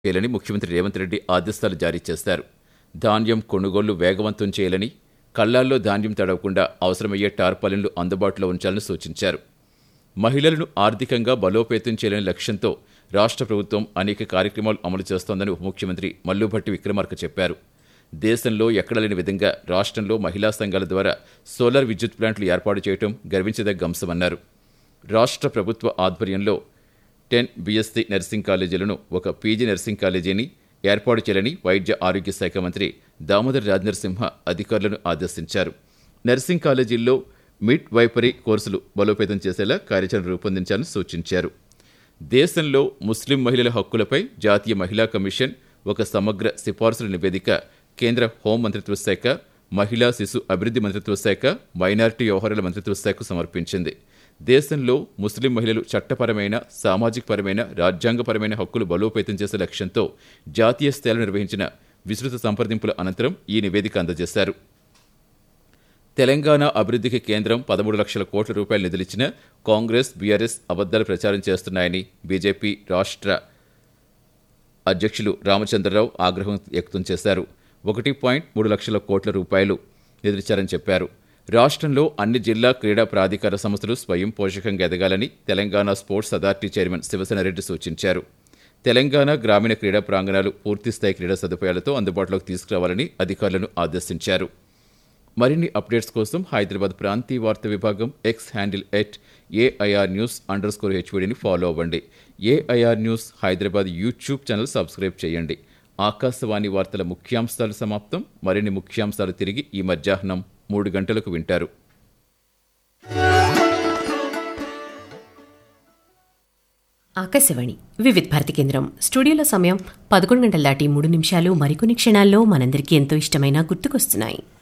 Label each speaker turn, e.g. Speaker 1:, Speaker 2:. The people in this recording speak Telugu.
Speaker 1: చేయాలని ముఖ్యమంత్రి రేవంత్ రెడ్డి ఆదేశాలు జారీ చేశారు ధాన్యం కొనుగోళ్లు వేగవంతం చేయాలని కళ్లాల్లో ధాన్యం తడవకుండా అవసరమయ్యే టార్పాలిన్లు అందుబాటులో ఉంచాలని సూచించారు మహిళలను ఆర్థికంగా బలోపేతం చేయాలనే లక్ష్యంతో రాష్ట్ర ప్రభుత్వం అనేక కార్యక్రమాలు అమలు చేస్తోందని ఉప ముఖ్యమంత్రి మల్లుభట్టి విక్రమార్క చెప్పారు దేశంలో ఎక్కడ లేని విధంగా రాష్ట్రంలో మహిళా సంఘాల ద్వారా సోలార్ విద్యుత్ ప్లాంట్లు ఏర్పాటు చేయడం గర్వించదగ్గ అంశమన్నారు రాష్ట్ర ప్రభుత్వ ఆధ్వర్యంలో టెన్ బీఎస్సీ నర్సింగ్ కాలేజీలను ఒక పీజీ నర్సింగ్ కాలేజీని ఏర్పాటు చేయాలని వైద్య ఆరోగ్య శాఖ మంత్రి దామోదర్ రాజనరసింహ అధికారులను ఆదేశించారు నర్సింగ్ కాలేజీల్లో మిడ్ వైపరీ కోర్సులు బలోపేతం చేసేలా కార్యాచరణ రూపొందించాలని సూచించారు దేశంలో ముస్లిం మహిళల హక్కులపై జాతీయ మహిళా కమిషన్ ఒక సమగ్ర సిఫార్సుల నివేదిక కేంద్ర హోం మంత్రిత్వ శాఖ మహిళా శిశు అభివృద్ధి మంత్రిత్వ శాఖ మైనారిటీ వ్యవహారాల మంత్రిత్వ శాఖకు సమర్పించింది దేశంలో ముస్లిం మహిళలు చట్టపరమైన సామాజికపరమైన రాజ్యాంగపరమైన హక్కులు బలోపేతం చేసే లక్ష్యంతో జాతీయ స్థాయిలో నిర్వహించిన విస్తృత సంప్రదింపుల అనంతరం ఈ నివేదిక అందజేశారు తెలంగాణ అభివృద్ధికి కేంద్రం పదమూడు లక్షల కోట్ల రూపాయలు నిధులిచ్చిన కాంగ్రెస్ బీఆర్ఎస్ అబద్దాలు ప్రచారం చేస్తున్నాయని బీజేపీ రాష్ట్ర అధ్యక్షులు రామచంద్రరావు ఆగ్రహం వ్యక్తం చేశారు ఒకటి పాయింట్ మూడు లక్షల కోట్ల రూపాయలు నిధులిచ్చారని చెప్పారు రాష్ట్రంలో అన్ని జిల్లా క్రీడా ప్రాధికార సంస్థలు స్వయం పోషకంగా ఎదగాలని Telangana sports authority chairman Sivasena Reddy సూచించారు తెలంగాణ గ్రామీణ క్రీడా ప్రాంగణాలు పూర్తిస్థాయి క్రీడా సదుపాయాలతో అందుబాటులోకి తీసుకురావాలని అధికారులను ఆదేశించారు మరిన్ని అప్డేట్స్ కోసం హైదరాబాద్ ప్రాంతీయ వార్తా విభాగం X handle at AIR news underscore హెచ్వీడీని ఫాలో అవ్వండి AIR news Hyderabad YouTube channel subscribe చేయండి ఆకాశవాణి వార్తల ముఖ్యాంశాలు సమాప్తం మరిన్ని ముఖ్యాంశాలు తిరిగి ఈ మధ్యాహ్నం మూడు గంటలకు వింటారు
Speaker 2: ఆకాశవాణి వివిధ భారతి కేంద్రం స్టూడియోలో సమయం పదకొండు గంటల దాటి మూడు నిమిషాలు మరికొన్ని క్షణాల్లో మనందరికీ ఎంతో ఇష్టమైన గుర్తుకొస్తున్నాయి